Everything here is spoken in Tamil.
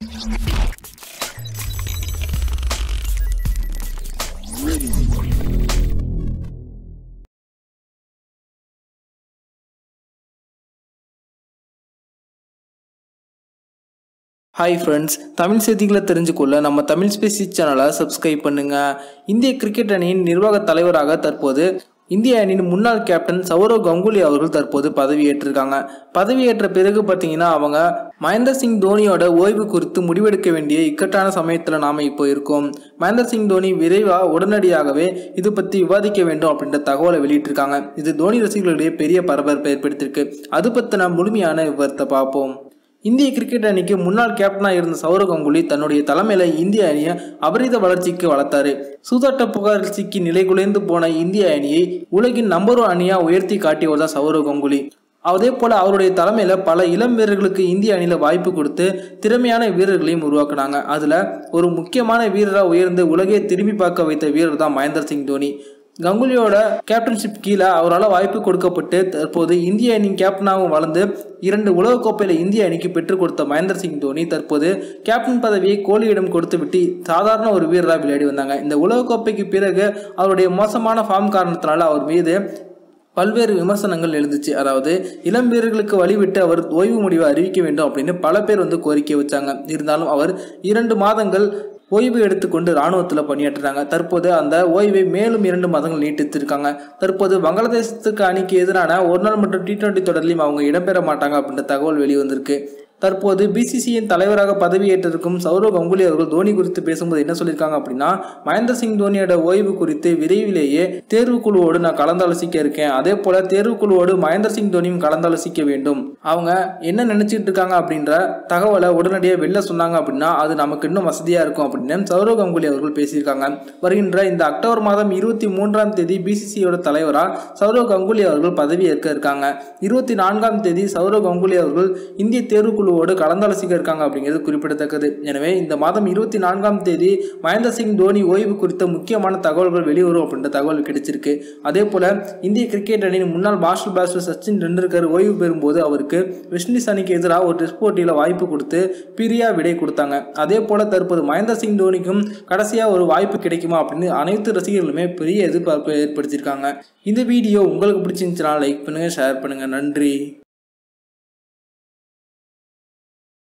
ஹாய் ஃப்ரெண்ட்ஸ் தமிழ் செய்திகளை தெரிஞ்சுக்கொள்ள நம்ம தமிழ் ஸ்பேசி சேனலை சப்ஸ்கிரைப் பண்ணுங்க இந்திய கிரிக்கெட் அணியின் நிர்வாக தலைவராக தற்போது இந்திய அணியின் முன்னாள் கேப்டன் சௌரவ் கங்குலி அவர்கள் தற்போது பதவியேற்றிருக்காங்க பதவியேற்ற பிறகு பார்த்தீங்கன்னா அவங்க மகேந்திர சிங் தோனியோட ஓய்வு குறித்து முடிவெடுக்க வேண்டிய இக்கட்டான சமயத்தில் நாம் இப்போ இருக்கோம் மகேந்திர சிங் தோனி விரைவாக உடனடியாகவே இது பற்றி விவாதிக்க வேண்டும் அப்படின்ற தகவலை வெளியிட்டிருக்காங்க இது தோனி ரசிகர்களிடையே பெரிய பரபரப்பை ஏற்படுத்தியிருக்கு அது பற்றின முழுமையான விவரத்தை பார்ப்போம் இந்திய கிரிக்கெட் அணிக்கு முன்னாள் கேப்டனாக இருந்த சௌரவ் கங்குலி தன்னுடைய தலைமையில இந்திய அணியை அபரித வளர்ச்சிக்கு வளர்த்தாரு சூதாட்ட புகாரில் சிக்கி நிலைகுலைந்து போன இந்திய அணியை உலகின் நம்பர் ஒன் அணியா உயர்த்தி காட்டியவர் தான் சௌரவ் கங்குலி அதே போல அவருடைய தலைமையில பல இளம் வீரர்களுக்கு இந்திய அணியில வாய்ப்பு கொடுத்து திறமையான வீரர்களையும் உருவாக்குனாங்க அதுல ஒரு முக்கியமான வீரராக உயர்ந்து உலகே திரும்பி பார்க்க வைத்த வீரர் தான் மகேந்திர சிங் தோனி கங்குலியோட கேப்டன்ஷிப் கீழே அவரால் வாய்ப்பு கொடுக்கப்பட்டு தற்போது இந்திய அணியின் கேப்டனாகவும் வளர்ந்து இரண்டு உலகக்கோப்பையில் இந்திய அணிக்கு பெற்றுக் கொடுத்த மகேந்திர சிங் தோனி தற்போது கேப்டன் பதவியை கோலியிடம் கொடுத்துவிட்டு சாதாரண ஒரு வீரராக விளையாடி வந்தாங்க இந்த உலகக்கோப்பைக்கு பிறகு அவருடைய மோசமான ஃபார்ம் காரணத்தினால அவர் மீது பல்வேறு விமர்சனங்கள் எழுந்துச்சு அதாவது இளம் வீரர்களுக்கு வழிவிட்டு அவர் ஓய்வு முடிவை அறிவிக்க வேண்டும் அப்படின்னு பல பேர் வந்து கோரிக்கை வச்சாங்க இருந்தாலும் அவர் இரண்டு மாதங்கள் ஓய்வு எடுத்துக்கொண்டு இராணுவத்தில் பணியாற்றுறாங்க தற்போது அந்த ஓய்வை மேலும் இரண்டு மாதங்கள் நீட்டித்திருக்காங்க தற்போது வங்காளதேசத்துக்கு அணிக்கு எதிரான ஒரு நாள் மற்றும் டி டுவெண்ட்டி தொடரிலையும் அவங்க இடம்பெற மாட்டாங்க அப்படின்ற தகவல் வெளிவந்திருக்கு தற்போது பிசிசியின் தலைவராக பதவியேற்றிருக்கும் சௌரவ் கங்குலி அவர்கள் தோனி குறித்து பேசும்போது என்ன சொல்லியிருக்காங்க அப்படின்னா மகேந்திர சிங் தோனியோட ஓய்வு குறித்து விரைவிலேயே தேர்வு குழுவோடு நான் கலந்தாலோசிக்க இருக்கேன் அதே போல தேர்வு குழுவோடு மகேந்திர சிங் தோனியும் கலந்தாலோசிக்க வேண்டும் அவங்க என்ன நினைச்சிட்டு இருக்காங்க அப்படின்ற தகவலை உடனடியாக வெளில சொன்னாங்க அப்படின்னா அது நமக்கு இன்னும் வசதியா இருக்கும் அப்படின்னு சௌரவ் கங்குலி அவர்கள் பேசியிருக்காங்க வருகின்ற இந்த அக்டோபர் மாதம் இருபத்தி மூன்றாம் தேதி பிசிசியோட தலைவராக சௌரவ் கங்குலி அவர்கள் பதவியேற்க இருக்காங்க இருபத்தி நான்காம் தேதி சௌரவ் கங்குலி அவர்கள் இந்திய தேர்வு குழுவோடு கலந்தாலோசிக்க இருக்காங்க அப்படிங்கிறது குறிப்பிடத்தக்கது எனவே இந்த மாதம் இருபத்தி நான்காம் தேதி மகேந்திர சிங் தோனி ஓய்வு குறித்த முக்கியமான தகவல்கள் வெளிவரும் அப்படின்ற தகவல் கிடைச்சிருக்கு அதே போல இந்திய கிரிக்கெட் அணியின் முன்னாள் மாஸ்டர் பிளாஸ்டர் சச்சின் டெண்டுல்கர் ஓய்வு பெறும்போது அவருக்கு வெஸ்ட் இண்டீஸ் அணிக்கு எதிராக ஒரு டெஸ்ட் போட்டியில் வாய்ப்பு கொடுத்து பிரியா விடை கொடுத்தாங்க அதே போல தற்போது மகேந்திர சிங் தோனிக்கும் கடைசியாக ஒரு வாய்ப்பு கிடைக்குமா அப்படின்னு அனைத்து ரசிகர்களுமே பெரிய எதிர்பார்ப்பை ஏற்படுத்தியிருக்காங்க இந்த வீடியோ உங்களுக்கு பிடிச்சிருந்துச்சுன்னா லைக் பண்ணுங்க ஷேர் பண்ணுங்க நன்றி